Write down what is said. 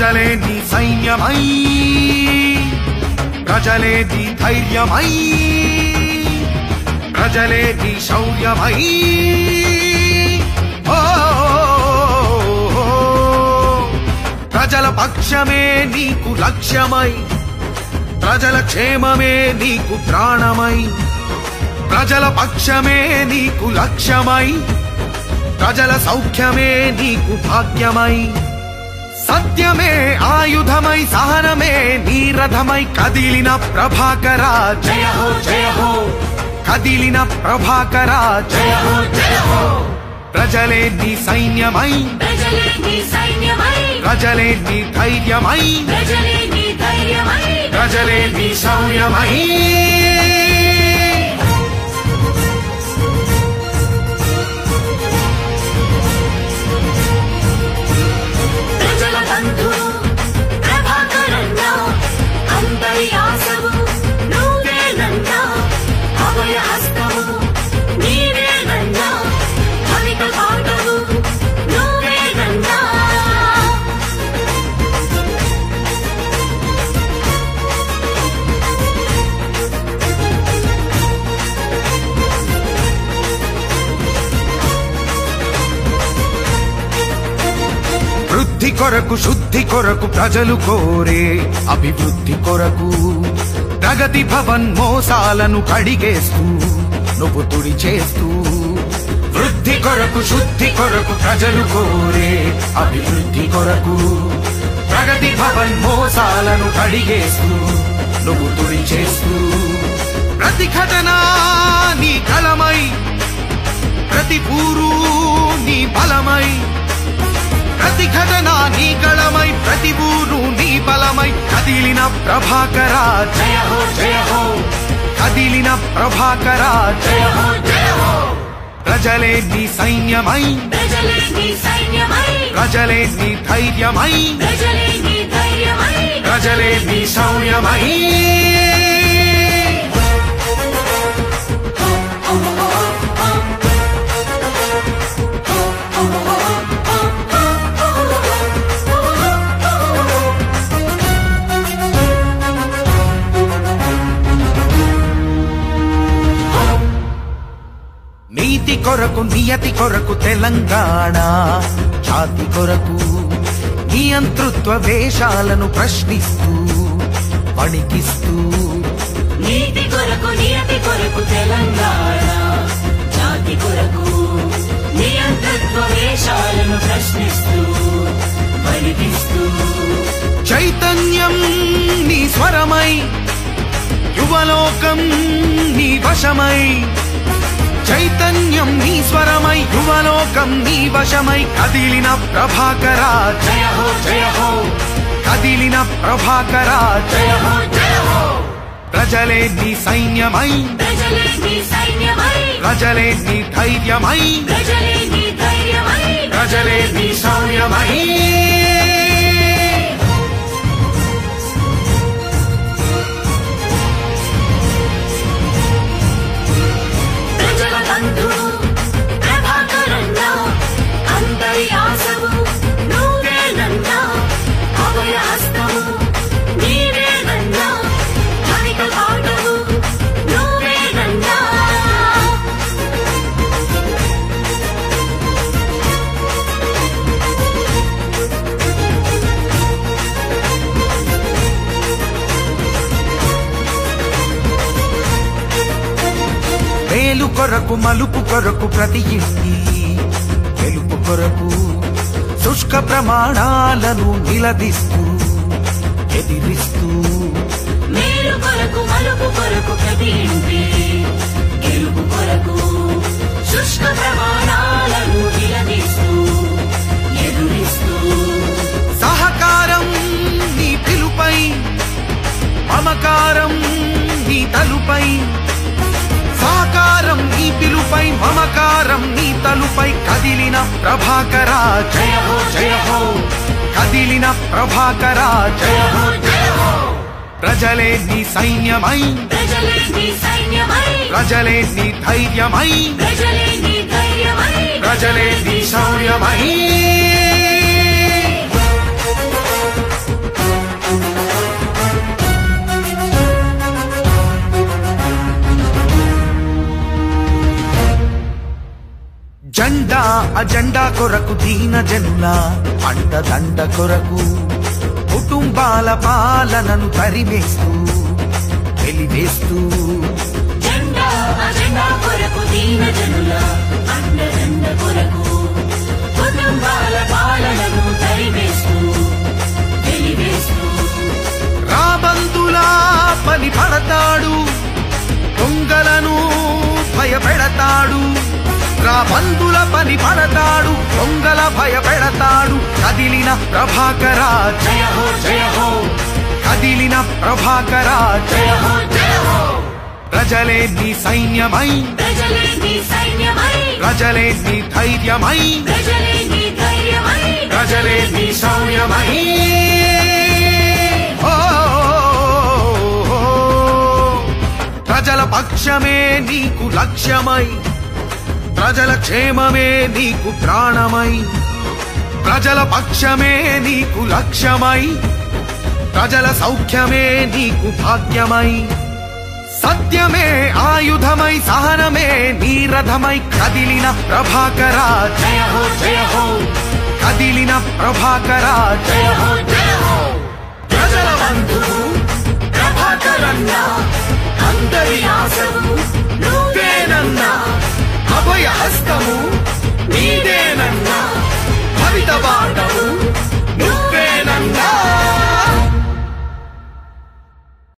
ప్రజలే నీ సైన్యమై ప్రజలే నీ ధైర్యమై ప్రజలే నీ శౌర్యమై ఓ ప్రజల పక్షమే నీకు లక్ష్యమై ప్రజల క్షేమమే నీకు ప్రాణమై ప్రజల పక్షమే నీకు లక్ష్యమై ప్రజల సౌఖ్యమే నీకు భాగ్యమై సత్యమే ఆయుధమై సహనమే నీరథమై కదిలిన ప్రభాకర జయ హో జయ హో కదిలిన ప్రభాకర జయ హో జయ హో ప్రజలే నీ సైన్యమై ప్రజలే నీ సైన్యమై ప్రజలే నీ ధైర్యమై ప్రజలే నీ ధైర్యమై ప్రజలే నీ శౌర్యమై ప్రజల బంధువు ప్రభాకరన్న అందరి ఆశవు నువ్వేనన్నా అభయ హస్తము నీవేనన్నా కవిత పాటవు నువ్వేనన్నా వృద్ధి కొరకు శుద్ధి కొరకు ప్రజలు కోరే అభివృద్ధి కొరకు ప్రగతి భవన్ మోసాలను కడిగేస్తూ నువ్వు తుడి చేస్తూ వృద్ధి కొరకు శుద్ధి కొరకు ప్రజలు కోరే అభివృద్ధి కొరకు ప్రగతి భవన్ మోసాలను కడిగేస్తూ నువ్వు తుడి చేస్తూ ప్రతిఘటన నీ కలమై ప్రతి పూరు నీ బలమై ప్రతిఘటన నీ గళమై ప్రతి ఊరు నీ బలమై కదిలిన ప్రభాకర జయ హో జయ హో కదిలిన ప్రభాకర జయ హో జయ హో ప్రజలే నీ సైన్యమై ప్రజలే నీ సైన్యమై ప్రజలే నీ ధైర్యమై ప్రజలే నీ ధైర్యమై ప్రజలే నీ శౌర్యమై నీతి కొరకు నియతి కొరకు తెలంగాణ జాతి కొరకు నియంతృత్వ వేషాలను ప్రశ్నిస్తూ వణికిస్తూ నీతి కొరకు నియతి కొరకు తెలంగాణ జాతి కొరకు నియంతృత్వ వేషాలను ప్రశ్నిస్తూ వణికిస్తూ చైతన్యం నీ స్వరమై యువలోకం నీ వశమై చైతన్యం నీ స్వరమై యువలోకం నీ వశమై కదిలిన ప్రభాకర జయ హో జయ హో కదిలిన ప్రభాకర జయ హో జయ హో ప్రజలే నీ సైన్యమై ప్రజలే నీ సైన్యమై ప్రజలే నీ ధైర్యమై ప్రజలే నీ ధైర్యమై ప్రజలే నీ శౌర్యమై ప్రజల బంధువు ప్రభాకరన్న అందరి ఆశవు నువ్వేనన్నా అభయ హస్తము నీవేనన్నా కవిత పాటవు నువ్వేనన్నా మేలు కొరకు మలుపు కొరకు ప్రతి ఇంటి గెలుపు కొరకు శుష్క ప్రమాణాలను నిలదీస్తూ ఎదిరిస్తూ మేలు కొరకు మలుపు కొరకు ప్రతి ఇంటి గెలుపు కొరకు శుష్క ప్రమాణాలను నిలదీస్తూ ఎదురిస్తూ సహకారం నీ పిలుపై మమకారం నీ తలుపై సహకారం నీ పిలుపై మమకారం నీ తలుపై కదిలిన ప్రభాకర జయ హో జయ హో కదిలిన ప్రభాకర జయ హో జయ హో ప్రజలే నీ సైన్యమై ప్రజలే నీ సైన్యమై ప్రజలే నీ ధైర్యమై ప్రజలే నీ ధైర్యమై ప్రజలే నీ శౌర్యమై జెండా అజెండా కొరకు దీన జనుల పంట దండ కొరకు కుటుంబాల పాలనను తరివేస్తూ వెలివేస్తూ జెండా అజెండా కొరకు దీన జనుల అండదండ కొరకు కుటుంబాల పాలనను తరివేస్తూ వెలివేస్తూ రాబందులా పని పడతాడు దొంగలను భయపెడతాడు రాబందుల పని పడతాడు దొంగల భయపెడతాడు కదిలిన ప్రభాకరా జయ హో జయ హో కదిలిన ప్రభాకరా జయ హో జయ హో ప్రజలే నీ సైన్యమై ప్రజలే నీ సైన్యమై ప్రజలే నీ ధైర్యమై ప్రజలే నీ ధైర్యమై ప్రజలే నీ శౌర్యమై ఓ, ఓ, ఓ. ప్రజల పక్షమే నీకు లక్ష్యమై ప్రజల క్షేమమే నీకు ప్రాణమై ప్రజల పక్షమే నీకు లక్ష్యమై ప్రజల సౌఖ్యమే నీకు భాగ్యమై సత్యమే ఆయుధమై సహనమే నీరథమై కదిలిన ప్రభాకరా జయ హో జయ హో కదిలిన ప్రభాకరా జయ హో జయ హో ప్రజల బంధువు ప్రభాకరన్న అందరి ఆశవు నువ్వేనన్నా అభయ హస్తము నీదేనన్నా